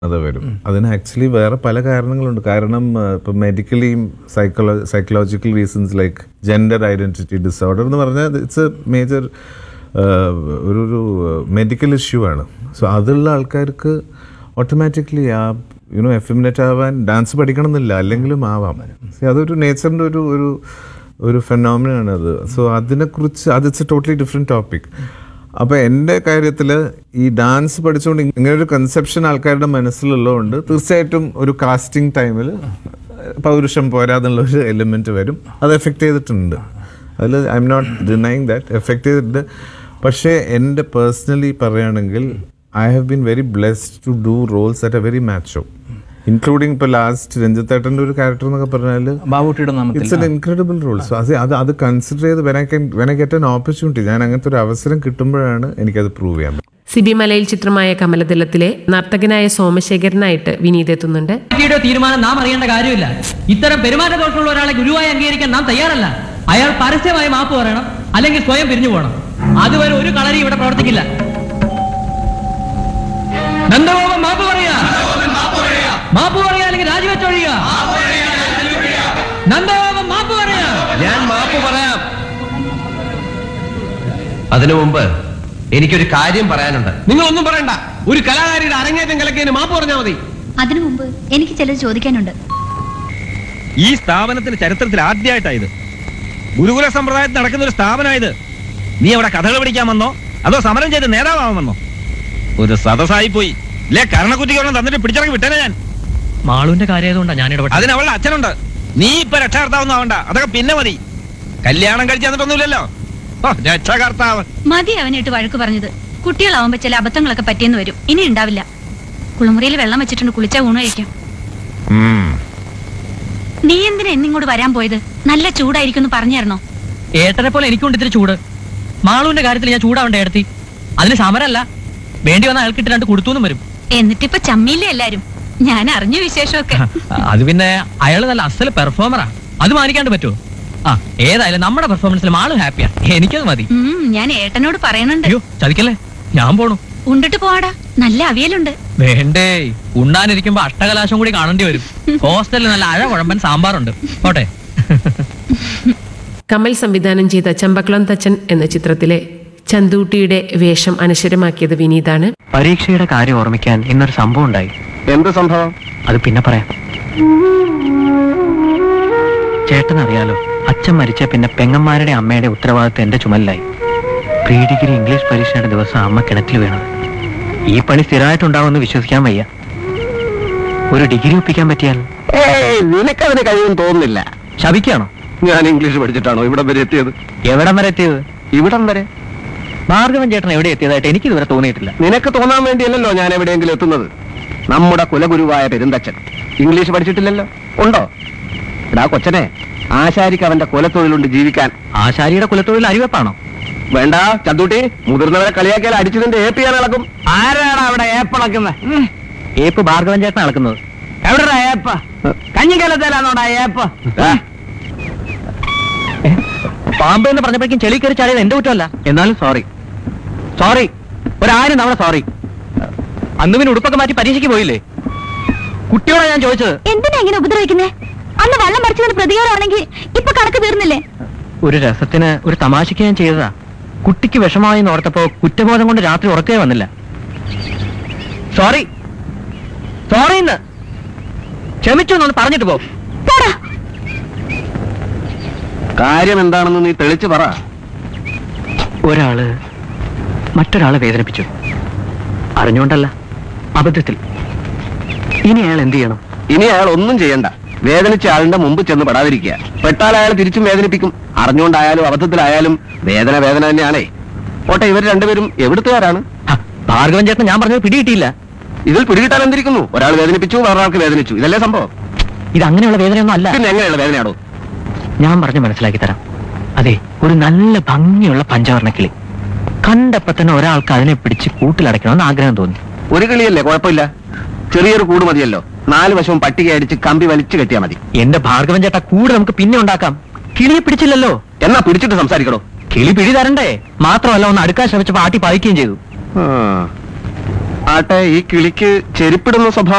അത് വരും അതിന് ആക്ച്വലി വേറെ പല കാരണങ്ങളുണ്ട് കാരണം ഏഹ്, ഇപ്പൊ മെഡിക്കലിയും സൈക്കോളോ psychological reasons like gender identity disorder എന്ന് പറഞ്ഞാൽ ഇറ്റ്സ് എ മേജർ ഒരു ഒരു മെഡിക്കൽ ഇഷ്യൂ ആണ് സോ അതുള്ള ആൾക്കാർക്ക് ഓട്ടോമാറ്റിക്കലി ആ യുനോ എഫിമിനേറ്റ് ആവാൻ ഡാൻസ് പഠിക്കണം എന്നില്ല അല്ലെങ്കിലും ആവാം See, അതൊരു നേച്ചറിൻ്റെ ഒരു ഒരു ഒരു ഫെനോമിനാണ് അത് സോ അതിനെക്കുറിച്ച് അത് it's a totally different topic അപ്പോൾ എൻ്റെ കാര്യത്തിൽ ഈ ഡാൻസ് പഠിച്ചുകൊണ്ട് ഇങ്ങനെ ഒരു കൺസെപ്ഷൻ ആൾക്കാരുടെ മനസ്സിലുള്ളതുകൊണ്ട് തീർച്ചയായിട്ടും ഒരു കാസ്റ്റിംഗ് ടൈമിൽ പൗരുഷം പോരാന്നുള്ള ഒരു എലിമെൻറ്റ് വരും അത് എഫക്റ്റ് ചെയ്തിട്ടുണ്ട് അതിൽ I'm not denying that effect ചെയ്തിട്ടുണ്ട് പക്ഷേ എൻ്റെ പേഴ്സണലി പറയുകയാണെങ്കിൽ I have been very blessed to do roles at a very macho including ഇപ്പോൾ ലാസ്റ്റ് രഞ്ജിത്തേട്ടൻ്റെ ഒരു ക്യാരക്ടർ എന്നൊക്കെ പറഞ്ഞാൽ ബാബുട്ടിയുടെ നാമത്തിൽ it's an incredible role so അത് അത് അത് കൺസിഡർ ചെയ്ത് when I can when I get an opportunity ഞാൻ അങ്ങനത്തെ ഒരു അവസരം കിട്ടുമ്പോഴാണ് എനിക്കത് പ്രൂവ് ചെയ്യാൻ പറ്റും സിബി മലയിൽ ചിത്രമായ കമലദളത്തിലെ നർത്തകനായ സോമശേഖരനായിട്ട് വിനീത് എത്തുന്നുണ്ട് പാർട്ടിയുടെ തീരുമാനം നാം അറിയേണ്ട കാര്യമില്ല ഇത്തരം പെരുമാറ്റ ദോഷമുള്ള ഒരാളെ ഗുരുവായി അംഗീകരിക്കാൻ നാം തയ്യാറല്ല അയാൾ പരസ്യമായി മാപ്പ് പറയണം അല്ലെങ്കിൽ സ്വയം പിരിഞ്ഞു പോകണം അതുവരെ ഒരു കളരി ഇവിടെ പ്രവർത്തിക്കില്ല നന്ദഗോപൻ മാപ്പ് പറയാ മാപ്പ് പറയാ അല്ലെങ്കിൽ രാജിവെച്ചൊഴിയുക നന്ദഗോപൻ മാപ്പ് പറയാ ഞാൻ മാപ്പ് പറയാം അതിനു മുമ്പ് എനിക്കൊരു കാര്യം പറയാനുണ്ട് നിങ്ങളൊന്നും പറയണ്ട ഒരു കലാകാരിയുടെ അരങ്ങേറ്റം കലക്കിയതിന് മാപ്പ് പറഞ്ഞാൽ മതി അതിനു മുമ്പ് എനിക്ക് ചിലത് ചോദിക്കാനുണ്ട് ഈ സ്ഥാപനത്തിന്റെ ചരിത്രത്തിൽ ആദ്യമായിട്ടായത് ഗുരുകുല സമ്പ്രദായത്തിൽ നടക്കുന്ന ഒരു സ്ഥാപനമായത് നീ അവിടെ കഥകൾ പഠിക്കാൻ വന്നോ അതോ സമരം ചെയ്ത് നേതാവാൻ വന്നോ ഒരു സദസ്സായി പോയി ഇല്ലേ കരണക്കുറ്റിക്കൊന്നും തന്നിട്ട് പിടിച്ചിറങ്ങി വിട്ടേനെ ഞാൻ മാളുവിന്റെ കാര്യമായതുകൊണ്ടാണ് ഞാൻ ഇടപെട്ടത് അതിന് അവളുടെ അച്ഛനുണ്ട് നീ ഇപ്പൊ രക്ഷകർത്താവൊന്നും ആവണ്ട അതൊക്കെ പിന്നെ മതി കല്യാണം കഴിച്ച് തന്നിട്ടൊന്നുമില്ലല്ലോ ഓ രക്ഷകർത്താവ് മതി അവനായിട്ട് വഴക്ക് പറഞ്ഞത് കുട്ടികളാവുമ്പോ ചില അബദ്ധങ്ങളൊക്കെ പറ്റിയെന്ന് വരും ഇനി ഉണ്ടാവില്ല കുളിമുറിയിൽ വെള്ളം വെച്ചിട്ടുണ്ട് കുളിച്ചാ ഊണ് കഴിക്കാം ഉം. നീ എന്തിനാ എന്നിങ്ങോട്ട് വരാൻ പോയത് നല്ല ചൂടായിരിക്കും എന്ന് പറഞ്ഞായിരുന്നോ ഏട്ടനെ പോലെ എനിക്കുണ്ട് ഇത്തിരി ചൂട് മാളുവിന്റെ കാര്യത്തിൽ ഞാൻ ചൂടാവണ്ട ഏടത്തി അതിന് സമരല്ല വേണ്ടി വന്ന അയാൾക്കിട്ട് രണ്ട് കൊടുത്തു വരും എന്നിട്ടിപ്പൊ ചമ്മിയില്ലേ എല്ലാരും ഞാൻ അറിഞ്ഞു വിശേഷമൊക്കെ അത് പിന്നെ അയാൾ നല്ല അസൽ പെർഫോമറാ അത് മാനിക്കാണ്ട് പറ്റുമോ ആ ഏതായാലും നമ്മുടെ പെർഫോമൻസിൽ ആള് ഹാപ്പിയാ എനിക്കത് മതി ഉം, ഞാൻ ഏട്ടനോട് പറയണുണ്ട് അയ്യോ ചതിക്കല്ലേ ഞാൻ പോണു ഉണ്ടിട്ട് പോവാടാ നല്ല അവിയലുണ്ട് വേണ്ടേ ഉണ്ണാനിരിക്കുമ്പോ അഷ്ടകലാശം കൂടി കാണേണ്ടി വരും ഹോസ്റ്റലിൽ നല്ല അഴ കുഴമ്പൻ സാമ്പാറുണ്ട് പോട്ടെ കമൽ സംവിധാനം ചെയ്ത ചമ്പക്കുളം തച്ചൻ എന്ന ചിത്രത്തിലെ ചന്തൂട്ടിയുടെ വേഷം അനശ്വരമാക്കിയത് വിനീതാണ് പരീക്ഷയുടെ കാര്യം ഓർമ്മിക്കാൻ ഇന്നൊരു സംഭവം ഉണ്ടായി എന്ത് സംഭവം അത് പിന്നെ പറയാം ചേട്ടൻ അറിയാലോ അച്ഛൻ മരിച്ച പിന്നെ പെങ്ങന്മാരുടെ അമ്മയുടെ ഉത്തരവാദിത്തം എന്റെ ചുമലിലായി പ്രീ ഡിഗ്രി ഇംഗ്ലീഷ് പരീക്ഷയുടെ ദിവസം അമ്മ കിണറ്റിൽ വീണത് ഈ പണി സ്ഥിരമായിട്ടുണ്ടാവുമെന്ന് വിശ്വസിക്കാൻ വയ്യ ഒരു ഡിഗ്രി ഒപ്പിക്കാൻ പറ്റിയാൽ ഏയ് നിനക്കതിന് കഴിയും തോന്നുന്നില്ല ശപിക്കാണോ ഞാൻ ഇംഗ്ലീഷ് പഠിച്ചിട്ടാണോ ഇവിടം വരെ എത്തിയത് എവിടം വരെ എത്തിയത് ഇവിടം വരെ ഭാർഗവൻ ചേട്ടൻ എവിടെ എത്തിയതായിട്ട് എനിക്ക് ഇതുവരെ തോന്നിയിട്ടില്ല നിനക്ക് തോന്നാൻ വേണ്ടിയല്ലല്ലോ ഞാൻ എവിടെയെങ്കിലും എത്തുന്നത് നമ്മുടെ കുലഗുരുവായ പെരുന്തച്ഛൻ ഇംഗ്ലീഷ് പഠിച്ചിട്ടില്ലല്ലോ ഉണ്ടോ എടാ കൊച്ചനെ ആശാരിക്ക് അവന്റെ കുലത്തൊഴിലുണ്ട് ജീവിക്കാൻ ആശാരിയുടെ കുലത്തൊഴിൽ അരിവെപ്പാണോ വേണ്ട ചന്തൂട്ടി മുതിർന്നവരെ കളിയാക്കിയാൽ അടിച്ചതിന്റെ ഏപ്പ് ചെയ്യാൻ ഇളക്കും ആരാണ് അവിടെ ഏപ്പളക്കുന്നത് ഏപ്പ് ഭാർഗവൻ ചേട്ടൻ അളക്കുന്നത് എവിടെ ഏപ്പ കഞ്ഞിക്കലത്തേലാണോടാ ഏപ്പ് പാമ്പ് എന്ന് പറഞ്ഞപ്പോഴേക്കും ചെളി കയറി ചാടിയത് എന്റെ കുറ്റമല്ല എന്നാലും സോറി സോറി ഒരായിരം തവണ സോറി അന്ന് പിന്നെ ഉടുപ്പൊക്കെ മാറ്റി പരീക്ഷയ്ക്ക് പോയില്ലേ കുട്ടിയോടാ ഞാൻ ചോദിച്ചത് എന്തിനാ ഇങ്ങനെ ഉപദ്രവിക്കുന്നേ അന്ന് വെള്ളം മറിച്ചതിന് പ്രതികാരമാണെങ്കിൽ ഇപ്പൊ കണക്ക് തീർന്നില്ലേ ഒരു രസത്തിന് ഒരു തമാശയ്ക്ക് ഞാൻ ചെയ്തതാ കുട്ടിക്ക് വിഷമായി ഓർത്തപ്പോ കുറ്റബോധം കൊണ്ട് രാത്രി ഉറക്കേ വന്നില്ല സോറി സോറി ഇന്ന് ക്ഷമിച്ചു എന്നൊന്ന് പറഞ്ഞിട്ട് പോ പോടാ കാര്യം എന്താണെന്ന് നീ തെളിച്ചു പറ ഒരാള് മറ്റൊരാളെ വേദനിപ്പിച്ചു അറിഞ്ഞുകൊണ്ടല്ല അബദ്ധത്തിൽ ഇനി അയാൾ എന്ത് ചെയ്യണം ഇനി അയാൾ ഒന്നും ചെയ്യണ്ട വേദനിച്ച ആളിന്റെ മുമ്പ് ചെന്ന് പെടാതിരിക്കുക പെട്ടാൽ അയാൾ തിരിച്ചും വേദനിപ്പിക്കും അറിഞ്ഞുകൊണ്ടായാലും അബദ്ധത്തിലായാലും വേദന വേദന തന്നെയാണേ ഓട്ടെ ഇവർ രണ്ടുപേരും എവിടുത്തുകാരാണ് ഹ, ഭാർഗവൻ ചേട്ടൻ ഞാൻ പറഞ്ഞത് പിടികിട്ടിയില്ല ഇതിൽ പിടികിട്ടാൻ എന്തിരിക്കുന്നു ഒരാൾ വേദനിപ്പിച്ചു വേറൊരാൾക്ക് വേദനിച്ചു ഇതല്ലേ സംഭവം ഇത് അങ്ങനെയുള്ള വേദനയൊന്നും അല്ല പിന്നെ എങ്ങനെയുള്ള വേദനയാണോ ഞാൻ പറഞ്ഞ് മനസ്സിലാക്കി തരാം അതെ ഒരു നല്ല ഭംഗിയുള്ള പഞ്ചവർണ്ണ കിളി കണ്ടപ്പോ തന്നെ ഒരാൾക്ക് അതിനെ പിടിച്ച് കൂട്ടിലടയ്ക്കണമെന്ന് ആഗ്രഹം തോന്നി ഒരു കിളിയല്ലേ കുഴപ്പമില്ല ചെറിയൊരു കൂട് മതിയല്ലോ നാല് വശവും പട്ടിക അടിച്ച് കമ്പി വലിച്ചു കെട്ടിയാ മതി എന്റെ ഭാർഗവൻ ചേട്ടാ കൂടെ നമുക്ക് പിന്നെ ഉണ്ടാക്കാം കിളിയെ പിടിച്ചില്ലല്ലോ എന്നാ പിടിച്ചിട്ട് സംസാരിക്കണോ കിളി പിടി തരണ്ടേ മാത്രമല്ല ഒന്ന് അടുക്കാൻ ശ്രമിച്ചപ്പോ ആട്ടി പായിക്കുകയും ചെയ്തു ആട്ടെ ഈ കിളിക്ക് ചെരുപ്പിടുന്ന സ്വഭാവം